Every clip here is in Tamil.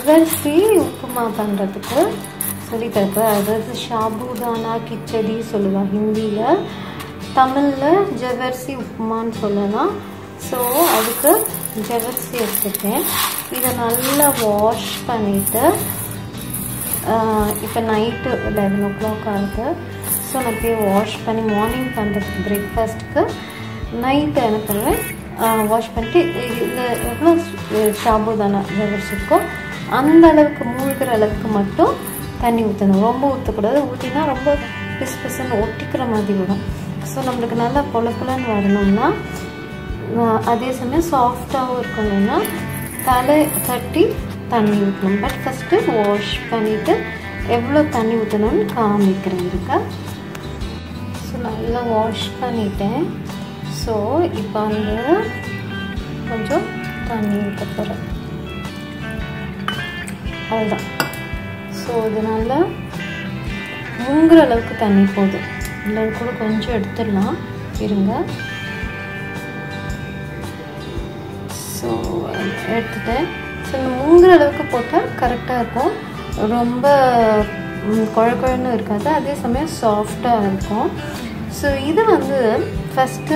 ஜவ்வரிசி உப்புமா பண்ணுறதுக்கு சொல்லித்தரப்ப அதாவது ஷாபுதானா கிச்சடி சொல்லுவாள் ஹிந்தியில் தமிழில் ஜவ்வரிசி உப்புமான்னு சொல்லலாம் ஸோ அதுக்கு ஜவ்வரிசி எடுத்துட்டேன் இதை நல்லா வாஷ் பண்ணிவிட்டு இப்போ நைட்டு லெவன் ஓ கிளாக் ஆகுது ஸோ நான் போய் வாஷ் பண்ணி மார்னிங் பண்ணுறதுக்கு பிரேக்ஃபாஸ்ட்டுக்கு நைட்டு என்ன பண்ணுவேன் வாஷ் பண்ணிட்டு இதில் எவ்வளோ ஷாபுதானா ஜவ்வரிசி இருக்கோ அந்த அளவுக்கு மூழ்கிற அளவுக்கு மட்டும் தண்ணி ஊற்றணும் ரொம்ப ஊற்றக்கூடாது ஊற்றினா ரொம்ப பிசு பிசுன்னு ஒட்டிக்கிற மாதிரி வரும் ஸோ நம்மளுக்கு நல்லா பொல பொலன்னு வரணும்னா அதே சமயம் சாஃப்டாகவும் இருக்கணும்னா தலை தட்டி தண்ணி ஊற்றணும் பட் ஃபஸ்ட்டு வாஷ் பண்ணிவிட்டு எவ்வளோ தண்ணி ஊற்றணும்னு காமிக்கிறேன் இருக்கா ஸோ நல்லா வாஷ் பண்ணிட்டேன் ஸோ இப்போ வந்து கொஞ்சம் தண்ணி ஊற்ற போகிறேன் அவ்வளோதான் ஸோ இதனால் முங்குற அளவுக்கு தண்ணி போதும் இல்லை கூட கொஞ்சம் எடுத்துடலாம் இருங்க ஸோ எடுத்துட்டேன் ஸோ இந்த முங்குற அளவுக்கு போட்டால் கரெக்டாக இருக்கும் ரொம்ப குழ குழன்னு இருக்காது அதே சமயம் சாஃப்டாக இருக்கும் ஸோ இது வந்து ஃபஸ்ட்டு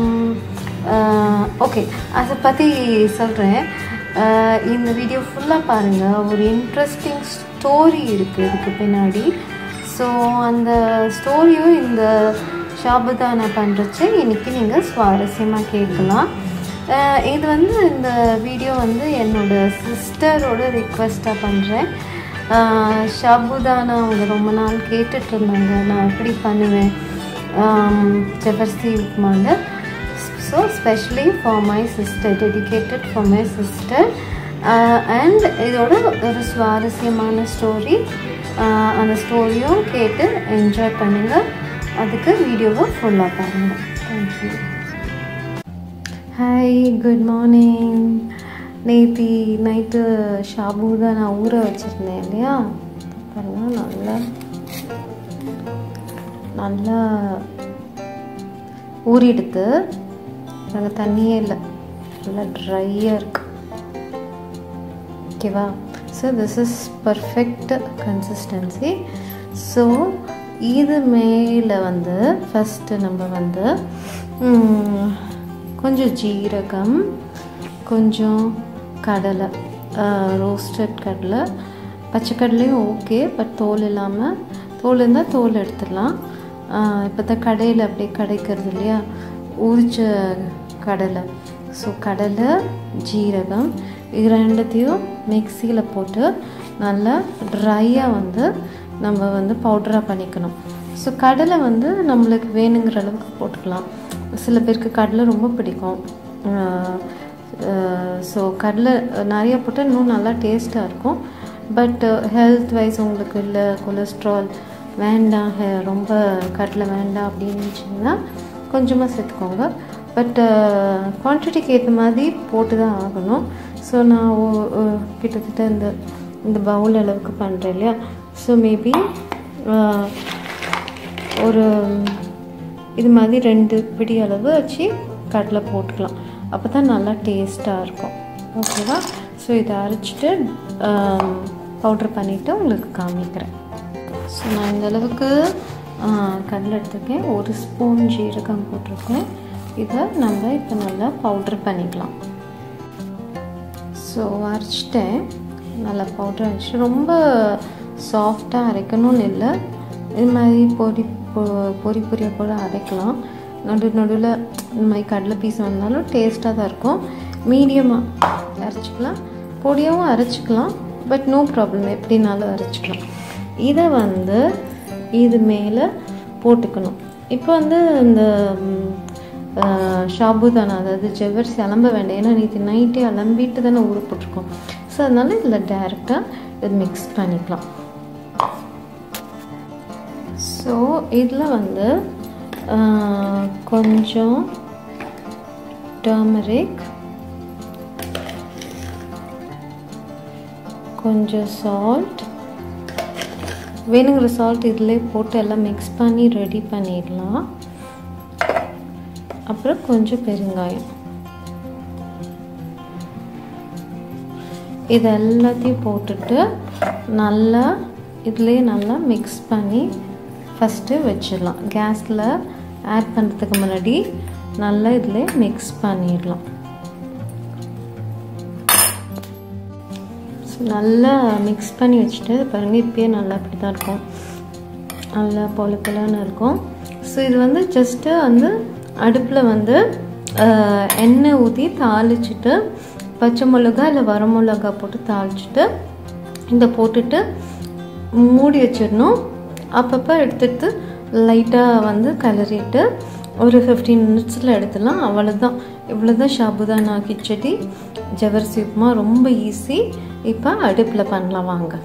ஓகே அதை பற்றி சொல்கிறேன் இந்த வீடியோ ஃபுல்லாக பாருங்கள் ஒரு இன்ட்ரெஸ்டிங் ஸ்டோரி இருக்குது இதுக்கு பின்னாடி ஸோ அந்த ஸ்டோரியும் இந்த ஷாபுதானா பண்ணுறச்சு இன்றைக்கி நீங்கள் சுவாரஸ்யமாக கேட்கலாம் இது வந்து இந்த வீடியோ வந்து என்னோடய சிஸ்டரோட ரிக்வெஸ்ட்டாக பண்ணுறேன் ஷாபுதானா அவங்க ரொம்ப நாள் கேட்டுட்டு இருந்தாங்க நான் எப்படி பண்ணுவேன் ஜபர்சி உப்மாவில் so specially for my sister dedicated for my sister and இதோட ஒரு சுவாரஸ்யமான ஸ்டோரி அந்த ஸ்டோரியும் கேட்டு என்ஜாய் பண்ணுங்கள் அதுக்கு வீடியோவை ஃபுல்லாக பாருங்கள் தேங்க்யூ ஹாய் குட் மார்னிங் நேத்தி நைட்டு ஷாபு தான் நான் ஊற வச்சுருந்தேன் இல்லையா பாருங்கள் நல்லா நல்லா ஊறிடுத்து அங்கே தண்ணியே இல்லை நல்லா ட்ரையாக இருக்கு ஓகேவா so this is perfect consistency so இது மேலே வந்து ஃபஸ்ட்டு நம்ம வந்து கொஞ்சம் ஜீரகம் கொஞ்சம் கடலை ரோஸ்டட் கடலை பச்சைக்கடலையும் ஓகே பட் தோல் இல்லாமல் தோல் இருந்தால் தோல் எடுத்துடலாம் இப்போ தான் கடையில் அப்படியே கிடைக்கிறது இல்லையா உரிச்ச கடலை ஸோ கடலை ஜீரகம் இது ரெண்டுத்தையும் மிக்சியில் போட்டு நல்லா ட்ரையாக வந்து நம்ம வந்து பவுடராக பண்ணிக்கணும் ஸோ கடலை வந்து நம்மளுக்கு வேணுங்கிற அளவுக்கு போட்டுக்கலாம் சில பேருக்கு கடலை ரொம்ப பிடிக்கும் ஸோ கடலை நிறைய போட்டால் இன்னும் நல்லா டேஸ்ட்டாக இருக்கும் பட் ஹெல்த் வைஸ் உங்களுக்கு இல்லை கொலஸ்ட்ரால் வேண்டாம் ரொம்ப கடலை வேண்டாம் அப்படின்னு இருந்துச்சிங்கன்னா கொஞ்சமாக சேர்த்துக்கோங்க பட் குவான்டிட்டிக்கு ஏற்ற மாதிரி போட்டு தான் ஆகணும் ஸோ நான் கிட்டத்தட்ட இந்த இந்த பவுல் அளவுக்கு பண்ணுறேன் இல்லையா ஸோ மேபி ஒரு இது மாதிரி ரெண்டு பிடி அளவு வச்சு கடலை போட்டுக்கலாம் அப்போ தான் நல்லா டேஸ்ட்டாக இருக்கும் ஓகேவா ஸோ இதை அரைச்சிட்டு பவுட்ரு பண்ணிவிட்டு உங்களுக்கு காமிக்கிறேன் ஸோ நான் இந்த அளவுக்கு கடலை எடுத்துருக்கேன் ஒரு ஸ்பூன் ஜீரகம் போட்டிருக்கேன் இதை நம்ம இப்போ நல்லா பவுட்ரு பண்ணிக்கலாம் ஸோ அரைச்சிட்டேன் நல்லா பவுட்ரு அரைச்சி ரொம்ப சாஃப்டாக அரைக்கணும்னு இல்லை இது மாதிரி பொரி பொரி பொரியாக போல் அரைக்கலாம் நடு நடுவில் இந்த மாதிரி கடலை பீஸ் வந்தாலும் டேஸ்ட்டாக தான் இருக்கும் மீடியமாக அரைச்சிக்கலாம் பொடியாகவும் அரைச்சிக்கலாம் பட் நோ ப்ராப்ளம் எப்படினாலும் அரைச்சிக்கலாம் இதை வந்து இது மேலே போட்டுக்கணும் இப்போ வந்து இந்த ஷாபுதானா அதாவது ஜவ்வரிசி அலம்ப வேண்டாம் ஏன்னா நேற்று நைட்டே அலம்பிட்டு தானே ஊற போட்டிருக்கோம் ஸோ அதனால் இதில் டேரெக்டாக இது மிக்ஸ் பண்ணிக்கலாம் ஸோ இதில் வந்து கொஞ்சம் டர்மரிக் கொஞ்சம் சால்ட் வேணுங்கிற சால்ட் இதிலே போட்டு எல்லாம் மிக்ஸ் பண்ணி ரெடி பண்ணிடலாம் அப்புறம் கொஞ்சம் பெருங்காயம் இது எல்லாத்தையும் போட்டுட்டு நல்லா இதுலேயே நல்லா மிக்ஸ் பண்ணி ஃபஸ்ட்டு வச்சிடலாம் கேஸில் ஆட் பண்ணுறதுக்கு முன்னாடி நல்லா இதில் மிக்ஸ் பண்ணிடலாம் நல்லா மிக்ஸ் பண்ணி வச்சுட்டு பாருங்கள் இப்பயே நல்லா இப்படி தான் இருக்கும் நல்லா பொல பொலன்னு இருக்கும் ஸோ இது வந்து ஜஸ்ட்டு வந்து அடுப்பில் வந்து எண்ணெய் ஊற்றி தாளிச்சிட்டு பச்சை மிளகா இல்லை வர மிளகா போட்டு தாளிச்சிட்டு இதை போட்டுட்டு மூடி வச்சிடணும் அப்பப்போ எடுத்துட்டு லைட்டாக வந்து கிளறிட்டு ஒரு ஃபிஃப்டீன் மினிட்ஸில் எடுத்துடலாம் அவ்வளோதான் இவ்வளோ தான் ஷாபுதானா கிச்சடி ஜவரிசி உப்புமா ரொம்ப ஈஸி இப்போ அடுப்பில் பண்ணலாம் வாங்க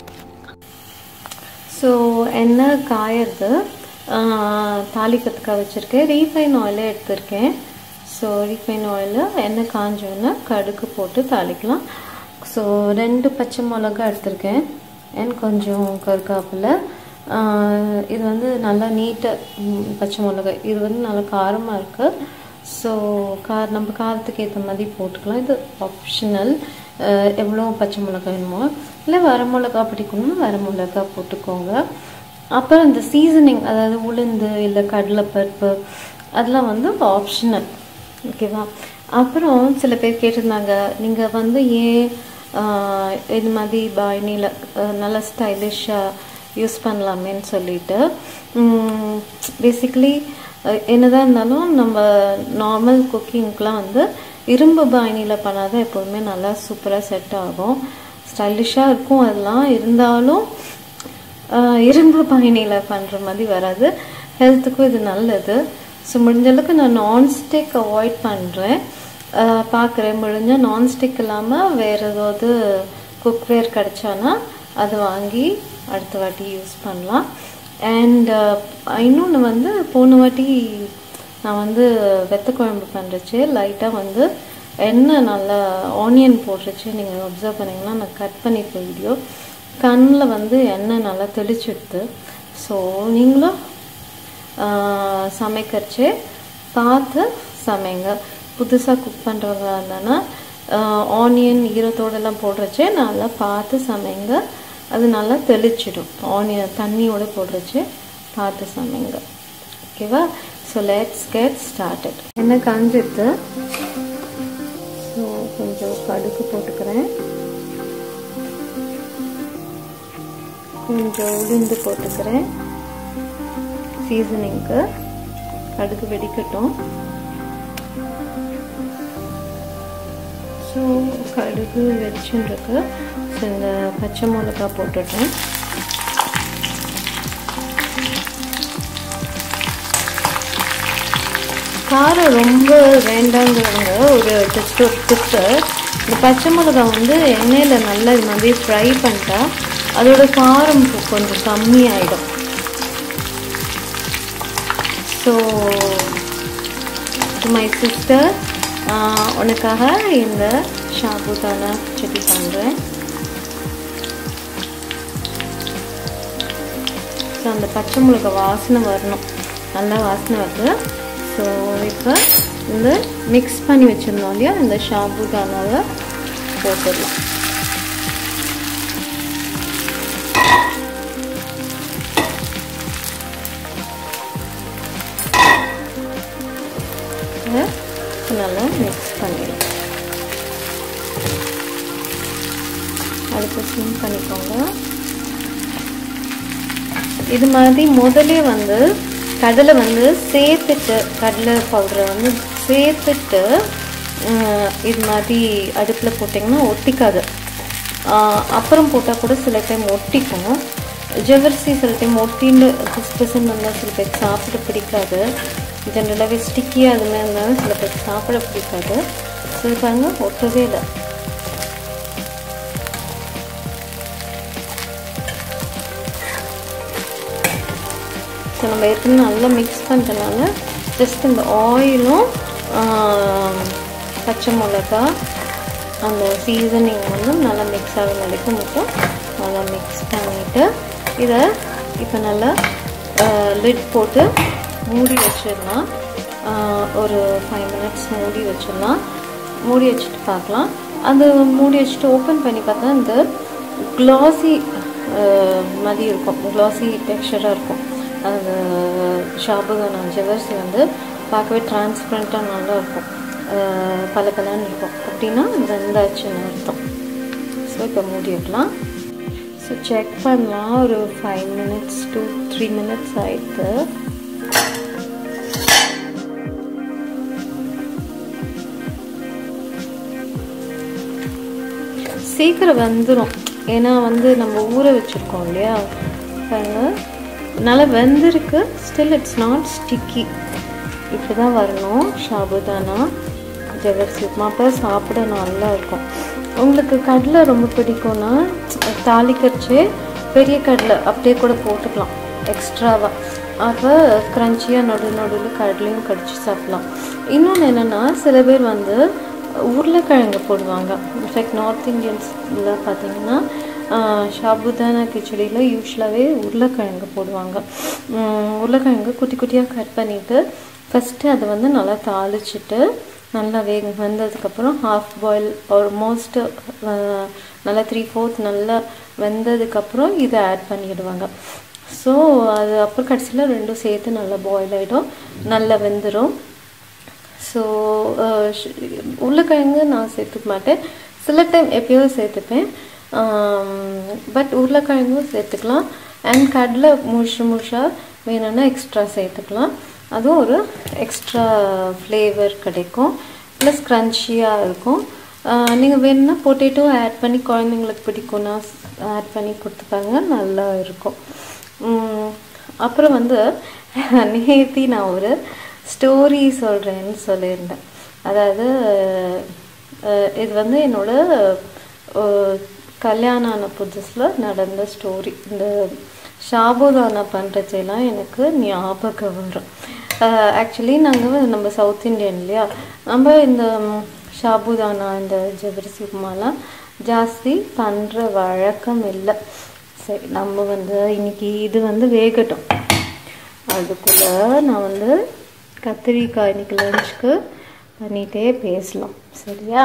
ஸோ எண்ணெய் காயறது தாளிக்கிறதுக்காக வச்சுருக்கேன் ரீஃபைன் ஆயிலே எடுத்திருக்கேன் ஸோ ரீஃபைன் ஆயில் எண்ணெய் காஞ்சோன்னே கடுகு போட்டு தாளிக்கலாம் ஸோ ரெண்டு பச்சை மிளகா எடுத்திருக்கேன் அண்ட் கொஞ்சம் கருக்காப்பில் இது வந்து நல்லா நீட்டாக பச்சை மிளகாய் இது வந்து நல்லா காரமாக இருக்குது ஸோ கார் நம்ம காரத்துக்கு ஏற்ற மாதிரி போட்டுக்கலாம் இது ஆப்ஷனல் எவ்வளோ பச்சை மிளகாய் வேணுமோ இல்லை வர மிளகா பிடிக்கணும்னா வர மிளகா போட்டுக்கோங்க அப்புறம் இந்த சீசனிங் அதாவது உளுந்து இல்லை கடலைப்பருப்பு அதெல்லாம் வந்து ஆப்ஷனல் ஓகேவா அப்புறம் சில பேர் கேட்டிருந்தாங்க நீங்கள் வந்து ஏன் இது மாதிரி பாய்னியில் நல்லா ஸ்டைலிஷாக யூஸ் பண்ணலாமேன்னு சொல்லிட்டு பேசிக்கலி என்னதான் இருந்தாலும் நம்ம நார்மல் குக்கிங்க்கெலாம் வந்து இரும்பு பாய்னியில் பண்ணாதான் எப்போதுமே நல்லா சூப்பராக செட் ஆகும் ஸ்டைலிஷாக இருக்கும் அதெல்லாம் இருந்தாலும் இரும்பு பாய்னியில் பண்ணுற மாதிரி வராது ஹெல்த்துக்கும் இது நல்லது ஸோ முடிஞ்ச அளவுக்கு நான் நான்ஸ்டிக் அவாய்ட் பண்ணுறேன் பார்க்குறேன் முடிஞ்சால் நான்ஸ்டிக் இல்லாமல் வேறு ஏதாவது குக்வேர் கிடச்சானா அது வாங்கி அடுத்த வாட்டி யூஸ் பண்ணலாம் அண்ட் இன்னொன்று வந்து போன வாட்டி நான் வந்து வெத்த குழம்பு பண்ணுறச்சு லைட்டாக வந்து எண்ணெய் நல்லா ஆனியன் போட்டுருச்சு நீங்கள் அப்சர்வ் பண்ணிங்கன்னா நான் கட் பண்ணியிருப்பேன் வீடியோ கண்ணில் வந்து எண்ணெய் நல்லா தெளிச்சுடுது ஸோ நீங்களும் சமைக்கிறச்சு பார்த்து சமைங்க புதுசாக குக் பண்ணுறவங்களா இருந்தானா ஆனியன் ஈரத்தோடெல்லாம் போடுறச்சே நல்லா பார்த்து சமைங்க அது நல்லா தெளிச்சிடும் ஆனியன் தண்ணியோட போடுறச்சு பார்த்து சமைங்க ஓகேவா ஸோ லெட்ஸ் கெட் ஸ்டார்டட் என்ன காஞ்சிடுது ஸோ கொஞ்சம் கடுகு போட்டுக்கிறேன் கொஞ்சம் உளுந்து போட்டுக்கிறேன் சீசனிங்க்கு கடுகு வெடிக்கட்டும் ஸோ கடுகு வெடிச்சுருக்கு ஸோ இந்த பச்சை மிளகா போட்டுட்டேன் காரம் ரொம்ப வேண்டாங்கிறவங்க ஒரு ஜஸ்ட் ஒரு டிப்ஸு இந்த பச்சை மிளகா வந்து எண்ணெயில் நல்லா இது மாதிரி ஃப்ரை பண்ணிட்டா அதோட காரம் கொஞ்சம் கம்மியாயிடும் ஸோ டு மை சிஸ்டர் உனக்காக இந்த ஷாபுதானா செடி பண்ணுறேன் ஸோ அந்த பச்சை மிளகா வாசனை வரணும் நல்லா வாசனை வருது ஸோ இப்போ இந்த மிக்ஸ் பண்ணி வச்சுருந்தோம் இல்லையா இந்த ஷாபுதானாவை போட்டுடலாம் நல்லா மிக்ஸ் பண்ணிடலாம் அடுத்து ஸ்விம் பண்ணிக்கோங்க இது மாதிரி முதலே வந்து கடலை வந்து சேர்த்துட்டு கடலை பவுடரை வந்து சேர்த்துட்டு இது மாதிரி அடுப்பில் போட்டிங்கன்னா ஒட்டிக்காது அப்புறம் போட்டால் கூட சில டைம் ஒட்டிக்கும் ஜவ்வரிசி சில டைம் ஒட்டின்னு பிசு பிசுன்னு இருந்தால் சில பேர் சாப்பிட பிடிக்காது ஜென்ரலாகவே ஸ்டிக்கியாக அது மாதிரி இருந்தாலும் சில பேர் சாப்பிட பிடிக்காது சில பாருங்க ஒட்டவே இல்லை ஸோ நம்ம ஏற்கனவே நல்லா மிக்ஸ் பண்ணுறதுனால ஜஸ்ட் இந்த ஆயிலும் பச்சை மிளகா அந்த சீசனிங் வந்து நல்லா மிக்ஸ் ஆகிற வரைக்கும் மட்டும் நல்லா மிக்ஸ் பண்ணிவிட்டு இதை இப்போ நல்லா லிட் போட்டு மூடி வச்சிடலாம் ஒரு ஃபைவ் மினிட்ஸ் மூடி வச்சிடலாம் மூடி வச்சுட்டு பார்க்கலாம் அது மூடி வச்சுட்டு ஓப்பன் பண்ணி பார்த்தா இந்த க்ளாஸி மாதிரி இருக்கும் க்ளாஸி டெக்ஸ்சராக இருக்கும் அந்த ஷாபுகானா ஜெவர்சி வந்து பார்க்கவே டிரான்ஸ்பரண்ட்டாக நல்லா இருக்கும் பல பலன்னு இருக்கும் அப்படின்னா வெந்தாச்சுன்னு அர்த்தம் ஸோ இப்போ மூடி வைக்கலாம் ஸோ செக் பண்ணலாம் ஒரு five minutes two three minutes ஆயிடுது சீக்கிரம் வந்துடும் ஏன்னா வந்து நம்ம ஊற வச்சுருக்கோம் இல்லையா பாருங்க நல்லா வெந்திருக்கு ஸ்டில் இட்ஸ் நாட் ஸ்டிக்கி இப்படி தான் வரணும் ஷாபுதானா ஜவர்சி உப்புமா அப்போ சாப்பிட நல்லா இருக்கும் உங்களுக்கு கடலை ரொம்ப பிடிக்கும்னா தாளிக்கரிச்சு பெரிய கடலை அப்படியே கூட போட்டுக்கலாம் எக்ஸ்ட்ராவாக அப்போ க்ரன்ச்சியாக நடு நடுவில் கடலையும் கடிச்சு சாப்பிட்லாம் இன்னொன்று என்னென்னா சில பேர் வந்து உருளைக்கிழங்கு போடுவாங்க இன்ஃபேக்ட் நார்த் இந்தியன்ஸில் பார்த்தீங்கன்னா ஷாபுதானா கிச்சடியில் யூஸ்வலாகவே உருளைக்கிழங்கு போடுவாங்க உருளைக்கிழங்கு குட்டி குட்டியாக கட் பண்ணிவிட்டு ஃபஸ்ட்டு அதை வந்து நல்லா தாளிச்சிட்டு நல்லா வேக வெந்ததுக்கப்புறம் ஹாஃப் பாயில் ஆல்மோஸ்ட் நல்லா த்ரீ ஃபோர்த் நல்லா வெந்ததுக்கப்புறம் இதை ஆட் பண்ணிடுவாங்க ஸோ அது அப்புறம் கடைசியில் ரெண்டும் சேர்த்து நல்லா பாயில் ஆகிடும் நல்லா வெந்துடும் ஸோ உருளைக்கிழங்கு நான் சேர்த்துக்க மாட்டேன் சில டைம் எப்பயோ சேர்த்துப்பேன் பட் உருளைக்கிழங்கும் சேர்த்துக்கலாம் அண்ட் கடலை முழுசு முழுசாக வேணும்னா எக்ஸ்ட்ரா சேர்த்துக்கலாம் அதுவும் ஒரு எக்ஸ்ட்ரா ஃப்ளேவர் கிடைக்கும் ப்ளஸ் க்ரன்ச்சியாக இருக்கும் நீங்கள் வேணும்னா பொட்டேட்டோ ஆட் பண்ணி குழந்தைங்களுக்கு பிடிக்கும்னா ஆட் பண்ணி கொடுத்துப்பாங்க நல்லா இருக்கும் அப்புறம் வந்து நேத்தி நான் ஒரு ஸ்டோரி சொல்கிறேன்னு சொல்லியிருந்தேன் அதாவது இது வந்து என்னோட கல்யாணம் ஆன புதுசில் நடந்த ஸ்டோரி இந்த ஷாபுதானா பண்ணுறச்செல்லாம் எனக்கு ஞாபகம் வரும் ஆக்சுவலி நாங்கள் நம்ம சவுத் இண்டியன் இல்லையா நம்ம இந்த ஷாபுதானா இந்த ஜபரிசி உப்புமாலாம் ஜாஸ்தி பண்ணுற வழக்கம் இல்லை சரி நம்ம வந்து இன்னைக்கு இது வந்து வேகட்டும் அதுக்குள்ளே நான் வந்து கத்திரிக்காய் இன்னைக்கு லஞ்சுக்கு பண்ணிகிட்டே பேசலாம் சரியா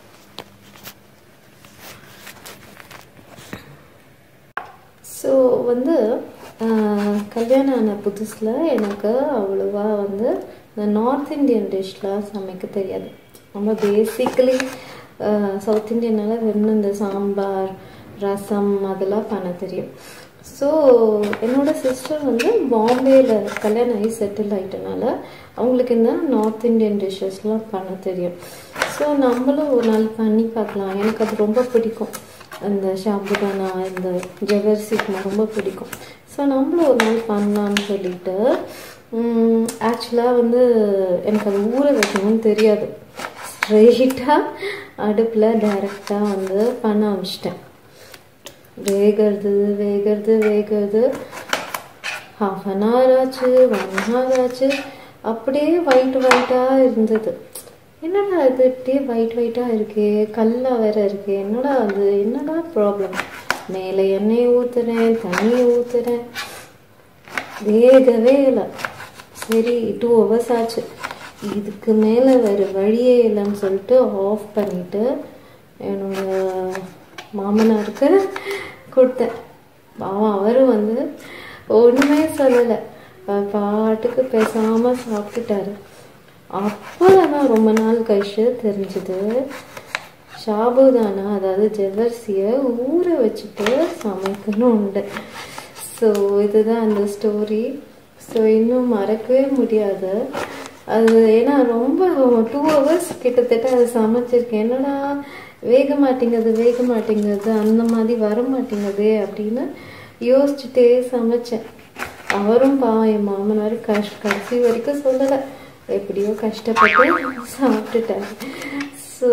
ஸோ வந்து கல்யாணம் ஆன புதுசில் எனக்கு அவ்வளோவா வந்து இந்த நார்த் இந்தியன் டிஷ்லாம் சமைக்க தெரியாது நம்ம பேசிக்கலி சவுத் இந்தியனால வெறும் இந்த சாம்பார் ரசம் அதெல்லாம் பண்ண தெரியும் ஸோ என்னோட சிஸ்டர் வந்து பாம்பேயில் கல்யாணம் ஆகி செட்டில் ஆகிட்டனால அவங்களுக்கு இந்த நார்த் இந்தியன் டிஷ்ஷஸ்லாம் பண்ண தெரியும் ஸோ நம்மளும் ஒரு நாள் பண்ணி பார்க்கலாம் எனக்கு அது ரொம்ப பிடிக்கும் அந்த ஷாபுதானா இந்த ஜவர்சி ரொம்ப பிடிக்கும் ஸோ நம்மளும் ஒரு நாள் பண்ணலான்னு சொல்லிட்டு ஆக்சுவலாக வந்து எனக்கு அது ஊற வைக்கணும்னு தெரியாது ஸ்ட்ரெயிட்டாக அடுப்பில் டைரெக்டாக வந்து பண்ண ஆரம்பிச்சிட்டேன் வேகிறது வேகிறது வேகிறது ஹாஃப் அன் ஹவர் ஆச்சு ஒன் ஹவர் ஆச்சு அப்படியே ஒயிட் ஒயிட்டாக இருந்தது என்னடா இது இப்படியே ஒயிட் ஒயிட்டாக இருக்கே கல்லாக வேற இருக்கு என்னடா அது என்னடா ப்ராப்ளம் மேலே எண்ணெயை ஊற்றுறேன் தண்ணியை ஊற்றுறேன் வேகவே இல்லை சரி டூ ஹவர்ஸ் ஆச்சு இதுக்கு மேலே வேறு வழியே இல்லைன்னு சொல்லிட்டு ஆஃப் பண்ணிவிட்டு என்னோட மாமனாருக்கு கொடுத்தேன் பாவம் அவரும் வந்து ஒன்றுமே சொல்லலை பாட்டுக்கு பேசாமல் சாப்பிட்டுட்டாரு அப்போதான் ரொம்ப நாள் கழிச்சு தெரிஞ்சுது ஷாபுதானா அதாவது ஜெவர்சியை ஊற வச்சுட்டு சமைக்கணும் உண்டு ஸோ இதுதான் அந்த ஸ்டோரி ஸோ இன்னும் மறக்கவே முடியாது அது ஏன்னா ரொம்ப டூ ஹவர்ஸ் கிட்டத்தட்ட அதை சமைச்சிருக்கேன் என்னடா வேக மாட்டேங்குது வேக மாட்டேங்குது அந்த மாதிரி வர மாட்டேங்குது அப்படின்னு யோசிச்சுட்டே சமைச்சேன் அவரும் பாவம் என் மாமனார் கஷ் கடைசி வரைக்கும் சொல்லலை எப்படியோ கஷ்டப்பட்டு சாப்பிட்டுட்டாரு ஸோ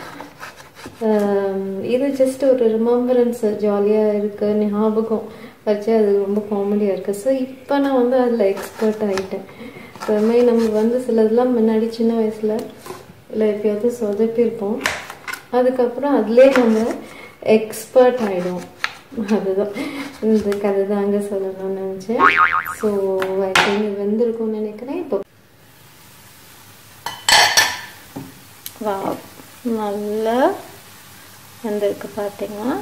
இது ஜஸ்ட் ஒரு ரிமம்பரன்ஸ் ஜாலியாக இருக்கு ஞாபகம் வச்சு அது ரொம்ப காமெடியாக இருக்குது ஸோ இப்போ நான் வந்து அதில் எக்ஸ்பர்ட் ஆகிட்டேன் எப்பவுமே நம்ம வந்து சிலதெல்லாம் முன்னாடி சின்ன வயசில் இல்லை எப்பயாவது சொதப்பியிருப்போம் அதுக்கப்புறம் அதுலேயே நம்ம எக்ஸ்பர்ட் ஆகிடும் அதுதான் இந்த கதை தாங்க சொல்லணும்னு நினச்சேன் ஸோ ஐ திங்க் வெந்திருக்கும்னு நினைக்கிறேன் இப்போ வா நல்லா வந்திருக்கு பார்த்தீங்கன்னா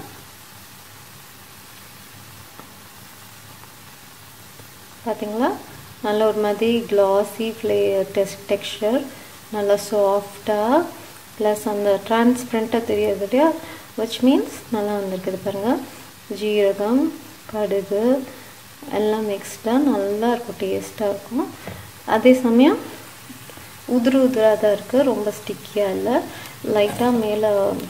பார்த்தீங்களா நல்ல ஒரு மாதிரி க்ளாஸி ஃப்ளே டெஸ்ட் டெக்ஸ்சர் நல்லா சாஃப்டாக ப்ளஸ் அந்த டிரான்ஸ்பரண்ட்டாக தெரியாது இல்லையா விச் மீன்ஸ் நல்லா வந்திருக்குது பாருங்கள் ஜீரகம் கடுகு எல்லாம் மிக்ஸ்டாக நல்லா இருக்கும் டேஸ்ட்டாக இருக்கும் அதே சமயம் உதிரு உதிராக தான் இருக்குது ரொம்ப ஸ்டிக்கியாக இல்லை லைட்டாக மேலே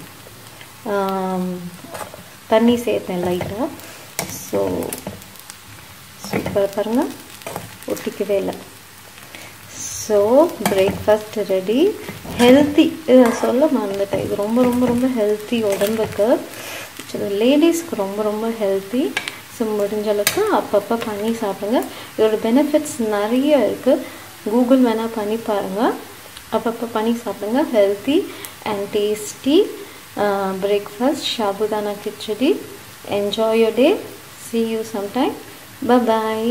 தண்ணி சேர்த்தேன் லைட்டாக ஸோ சூப்பர் பாருங்கள் ஒட்டிக்கவே இல்லை ஸோ பிரேக்ஃபாஸ்ட் ரெடி ஹெல்த்தி சொல்ல மறந்துட்டேன் இது ரொம்ப ரொம்ப ரொம்ப ஹெல்த்தி உடம்புக்கு லேடிஸ்க்கு ரொம்ப ரொம்ப ஹெல்த்தி ஸோ முடிஞ்ச அளவுக்கு அப்பப்போ பண்ணி சாப்பிடுங்க இதோட பெனிஃபிட்ஸ் நிறைய இருக்குது கூகுள் வேணால் பண்ணி பாருங்கள் அப்பப்போ பண்ணி சாப்பிடுங்க healthy and tasty breakfast sabudana khichdi enjoy your day see you sometime bye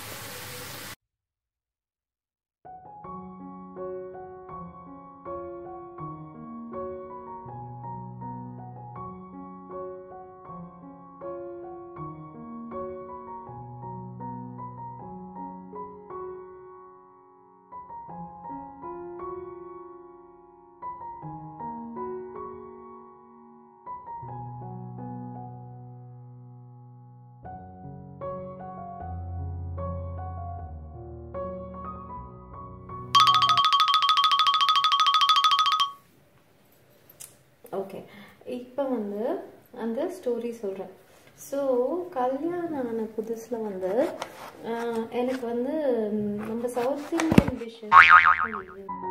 okay இப்போ வந்து அந்த ஸ்டோரி சொல்கிறேன் ஸோ கல்யாணம் ஆன புதுசில் வந்து எனக்கு வந்து நம்ம சவுத் இந்தியன் டிஷ்ஷஸ்